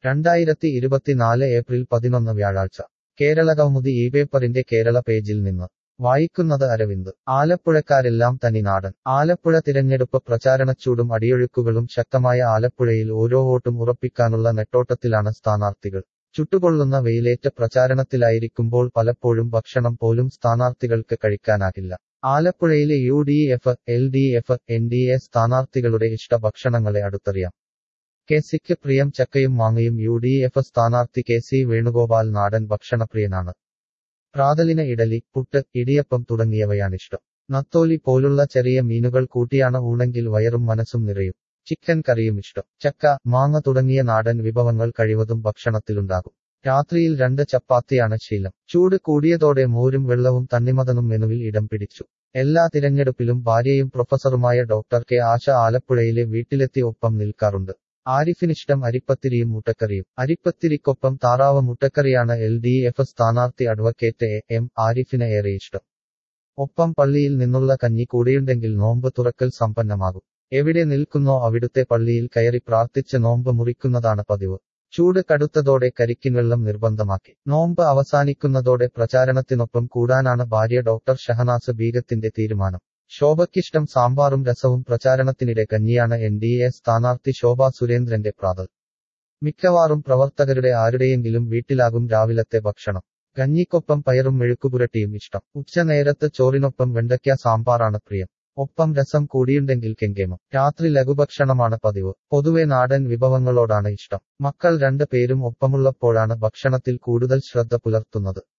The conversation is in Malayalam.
രണ്ടായിരത്തി ഇരുപത്തിനാല് ഏപ്രിൽ പതിനൊന്ന് വ്യാഴാഴ്ച കേരള കൗമുദി ഈ പേപ്പറിന്റെ കേരള പേജിൽ നിന്ന് വായിക്കുന്നത് അരവിന്ദ് ആലപ്പുഴക്കാരെല്ലാം തനിനാടൻ ആലപ്പുഴ തിരഞ്ഞെടുപ്പ് പ്രചാരണച്ചൂടും അടിയൊഴുക്കുകളും ശക്തമായ ആലപ്പുഴയിൽ ഓരോ വോട്ടും ഉറപ്പിക്കാനുള്ള നെട്ടോട്ടത്തിലാണ് സ്ഥാനാർത്ഥികൾ ചുട്ടുകൊള്ളുന്ന വെയിലേറ്റ പ്രചാരണത്തിലായിരിക്കുമ്പോൾ പലപ്പോഴും ഭക്ഷണം പോലും സ്ഥാനാർത്ഥികൾക്ക് കഴിക്കാനാകില്ല ആലപ്പുഴയിലെ U D F L D F N D A സ്ഥാനാർത്ഥികളുടെ ഇഷ്ടഭക്ഷണങ്ങളെ അടുത്തറിയാം കെ സിക്ക് പ്രിയം ചക്കയും മാങ്ങയും യു ഡി എഫ് സ്ഥാനാർത്ഥി കെ സി വേണുഗോപാൽ നാടൻ ഭക്ഷണപ്രിയനാണ് പ്രാതലിന് ഇഡലി പുട്ട് ഇടിയപ്പം തുടങ്ങിയവയാണിഷ്ടം നത്തോലി പോലുള്ള ചെറിയ മീനുകൾ കൂട്ടിയാണ് ഊണെങ്കിൽ വയറും മനസ്സും നിറയും ചിക്കൻ കറിയും ഇഷ്ടം ചക്ക മാങ്ങ തുടങ്ങിയ നാടൻ വിഭവങ്ങൾ കഴിവതും ഭക്ഷണത്തിലുണ്ടാകും രാത്രിയിൽ രണ്ട് ചപ്പാത്തിയാണ് ശീലം ചൂട് കൂടിയതോടെ മോരും വെള്ളവും തണ്ണിമതനും മെനുവിൽ ഇടം പിടിച്ചു എല്ലാ തിരഞ്ഞെടുപ്പിലും ഭാര്യയും പ്രൊഫസറുമായ ഡോക്ടർ കെ ആശ ആലപ്പുഴയിലെ വീട്ടിലെത്തി ഒപ്പം നിൽക്കാറുണ്ട് ആരിഫിനിഷ്ടം അരിപ്പത്തിരിയും മുട്ടക്കറിയും അരിപ്പത്തിരിക്കൊപ്പം താറാവ് മുട്ടക്കറിയാണ് എൽ ഡി എഫ് സ്ഥാനാർത്ഥി അഡ്വക്കേറ്റ് എ എം ആരിഫിന് ഏറെ ഇഷ്ടം ഒപ്പം പള്ളിയിൽ നിന്നുള്ള കഞ്ഞി കൂടെയുണ്ടെങ്കിൽ നോമ്പ് തുറക്കൽ സമ്പന്നമാകും എവിടെ നിൽക്കുന്നോ അവിടുത്തെ പള്ളിയിൽ കയറി പ്രാർത്ഥിച്ച് നോമ്പ് മുറിക്കുന്നതാണ് പതിവ് ചൂട് കടുത്തതോടെ കരിക്കിൻവെള്ളം നിർബന്ധമാക്കി നോമ്പ് അവസാനിക്കുന്നതോടെ പ്രചാരണത്തിനൊപ്പം കൂടാനാണ് ഭാര്യ ഡോക്ടർ ഷഹനാസ് ബീഗത്തിന്റെ തീരുമാനം ശോഭയ്ക്കിഷ്ടം സാമ്പാറും രസവും പ്രചാരണത്തിനിടെ കഞ്ഞിയാണ് എൻ ഡി എ സ്ഥാനാർത്ഥി ശോഭ സുരേന്ദ്രന്റെ പ്രാതൽ മിക്കവാറും പ്രവർത്തകരുടെ ആരുടെയെങ്കിലും വീട്ടിലാകും രാവിലത്തെ ഭക്ഷണം കഞ്ഞിക്കൊപ്പം പയറും മെഴുക്കുപുരട്ടിയും ഇഷ്ടം ഉച്ചനേരത്ത് ചോറിനൊപ്പം വെണ്ടയ്ക്ക സാമ്പാറാണ് പ്രിയം ഒപ്പം രസം കൂടിയുണ്ടെങ്കിൽ കെങ്കേമം രാത്രി ലഘുഭക്ഷണമാണ് പതിവ് പൊതുവെ നാടൻ വിഭവങ്ങളോടാണ് ഇഷ്ടം മക്കൾ രണ്ടു പേരും ഒപ്പമുള്ളപ്പോഴാണ് ഭക്ഷണത്തിൽ കൂടുതൽ ശ്രദ്ധ പുലർത്തുന്നത്